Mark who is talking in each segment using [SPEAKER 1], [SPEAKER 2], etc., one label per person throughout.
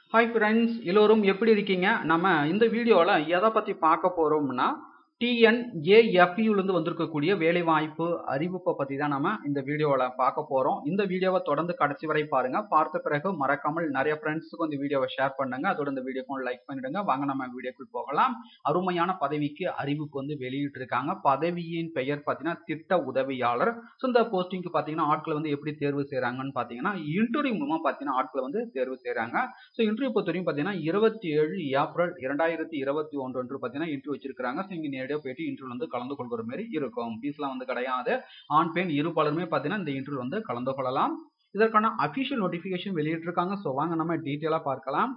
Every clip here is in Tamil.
[SPEAKER 1] ஹாய் ஃப்ரெண்ட்ஸ் எல்லோரும் எப்படி இருக்கீங்க நம்ம இந்த வீடியோவில் எதை பற்றி பார்க்க போகிறோம்னா டிஎன்ஏஎஃப்யூலேருந்து வந்திருக்கக்கூடிய வேலைவாய்ப்பு அறிவிப்பை பற்றி தான் நம்ம இந்த வீடியோவில் பார்க்க போகிறோம் இந்த வீடியோவை தொடர்ந்து கடைசி வரை பாருங்கள் பார்த்த பிறகு மறக்காமல் நிறைய ஃப்ரெண்ட்ஸுக்கும் இந்த வீடியோவை ஷேர் பண்ணுங்க அதோட இந்த வீடியோக்கும் லைக் பண்ணிடுங்க வாங்க நம்ம வீடியோக்குள் போகலாம் அருமையான பதவிக்கு அறிவிப்பு வந்து வெளியிட்டிருக்காங்க பதவியின் பெயர் பார்த்தீங்கன்னா திட்ட உதவியாளர் ஸோ இந்த போஸ்டிங்க்கு பார்த்தீங்கன்னா ஆட்களை வந்து எப்படி தேர்வு செய்கிறாங்கன்னு பார்த்தீங்கன்னா இன்டர்வியூ மூலமாக பார்த்தீங்கன்னா ஆட்களை வந்து தேர்வு செய்கிறாங்க ஸோ இன்டர்வியூ பொறுத்தவரைக்கும் பார்த்தீங்கன்னா இருபத்தி ஏழு ஏப்ரல் இரண்டாயிரத்தி இருபத்தி ஒன்று ஒன்று பார்த்தீங்கன்னா இன்டர்வியூ வச்சிருக்காங்க ஸோ இங்கே நேரடியாக போயிட்டு இன்டர்வியூ வந்து கலந்து கொள்கிற மாதிரி இருக்கும் ஃபீஸ்லாம் வந்து கிடையாது ஆண் பெண் இருபாலருமே பார்த்தீங்கன்னா இந்த இன்டர்வியூ வந்து கலந்து கொள்ளலாம் இதற்கான அஃபிஷியல் நோட்டிஃபிகேஷன் வெளியிட்டிருக்காங்க ஸோ வாங்க நம்ம டீட்டெயிலாக பார்க்கலாம்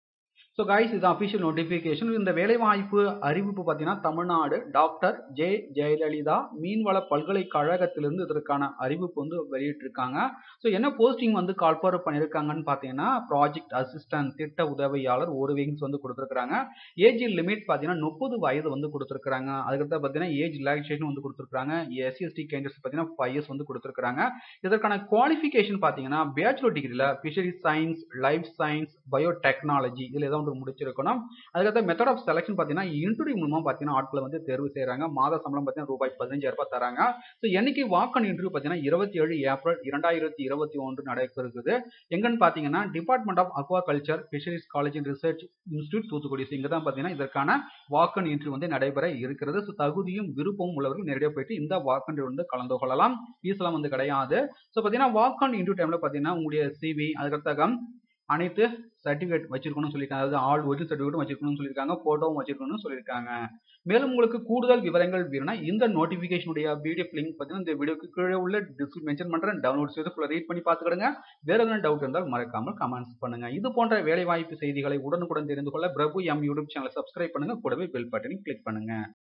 [SPEAKER 1] ஸோ கைஸ் இது அஃபிஷியல் நோட்டிஃபிகேஷன் இந்த வேலைவாய்ப்பு அறிவிப்பு பார்த்தீங்கன்னா தமிழ்நாடு டாக்டர் ஜே ஜெயலலிதா மீன்வள பல்கலைக்கழகத்திலிருந்து இதற்கான அறிவிப்பு வந்து வெளியிட்டிருக்காங்க ஸோ என்ன போஸ்டிங் வந்து கால்பார் பண்ணியிருக்காங்கன்னு பார்த்தீங்கன்னா ப்ராஜெக்ட் அசிஸ்டன்ட் திட்ட உதவியாளர் ஒரு விங்ஸ் வந்து கொடுத்துருக்காங்க ஏஜ் லிமிட் பார்த்தீங்கன்னா முப்பது வயது வந்து கொடுத்துருக்காங்க அதுக்கடுத்து பார்த்தீங்கன்னா ஏஜ் ரிலாக்ஸேஷன் வந்து கொடுத்துருக்காங்க எஸ்சி எஸ்டி கேண்டர்ஸ் பார்த்தீங்கன்னா ஃபைவ் இயர்ஸ் வந்து கொடுத்துருக்காங்க இதற்கான குவாலிஃபிகேஷன் பார்த்தீங்கன்னா பேச்சுலர் டிகிரியில் fisheries science life science biotechnology இதில் ஏதாவது ஒன்று முடிச்சிருக்கணும் அதுக்கடுத்த மெத்தட் ஆஃப் செலெக்ஷன் பார்த்தீங்கன்னா இன்டர்வியூ மூலமாக பார்த்தீங்கன்னா ஆட்களை வந்து தேர்வு செய்கிறாங்க மாத சம்பளம் பார்த்தீங்கன்னா ரூபாய் பதினஞ்சாயிரம் ரூபாய் தராங்க ஸோ என்னைக்கு வாக்கன் இன்டர்வியூ பார்த்தீங்கன்னா இருபத்தி ஏழு ஏப்ரல் இரண்டாயிரத்தி இருபத்தி ஒன்று நடைபெறுகிறது எங்கன்னு பார்த்தீங்கன்னா department of aquaculture fisheries college and research institute Thoothukudi இங்கே தான் பார்த்தீங்கன்னா இதற்கான வாக்கன் இன்டர்வியூ வந்து நடைபெற இருக்கிறது ஸோ தகுதியும் விருப்பமும் உள்ளவர்கள் நேரடியாக போயிட்டு இந்த வாக்கன் வந்து கலந்து கொள்ளலாம் ஃபீஸ்லாம் வந்து கிடையாது ஸோ பார்த்தீங்கன்னா வாக்கன் இன்டர்வியூ டைமில் பார்த்தீங்கன்னா உங்களுடைய சிவி அதுக்கடுத்த அனைத்து சர்டிஃபிகேட் வச்சிருக்கணும்னு சொல்லியிருக்காங்க அதாவது ஆல் ஒரிஜினல் சர்டிஃபிகேட்டும் வச்சிருக்கணும்னு சொல்லியிருக்காங்க ஃபோட்டோவும் வச்சிருக்கணும்னு சொல்லியிருக்காங்க மேலும் உங்களுக்கு கூடுதல் விவரங்கள் வேணும்னா இந்த நோட்டிஃபிகேஷனுடைய பிடிஎஃப் லிங்க் பார்த்தீங்கன்னா இந்த வீடியோக்கு கீழே உள்ள டிஸ்கிரிப் மென்ஷன் பண்ணுறேன் டவுன்லோட் செய்து ஃபுல்லாக ரீட் பண்ணி பார்த்துக்கிடுங்க வேற எதனா டவுட் இருந்தால் மறக்காமல் கமெண்ட்ஸ் பண்ணுங்க இது போன்ற வேலைவாய்ப்பு செய்திகளை உடனுக்குடன் தெரிந்து கொள்ள பிரபு எம் யூடியூப் சேனலை சப்ஸ்கிரைப் பண்ணுங்க கூடவே பெல் பட்டனை கிளிக் பண்ணுங்க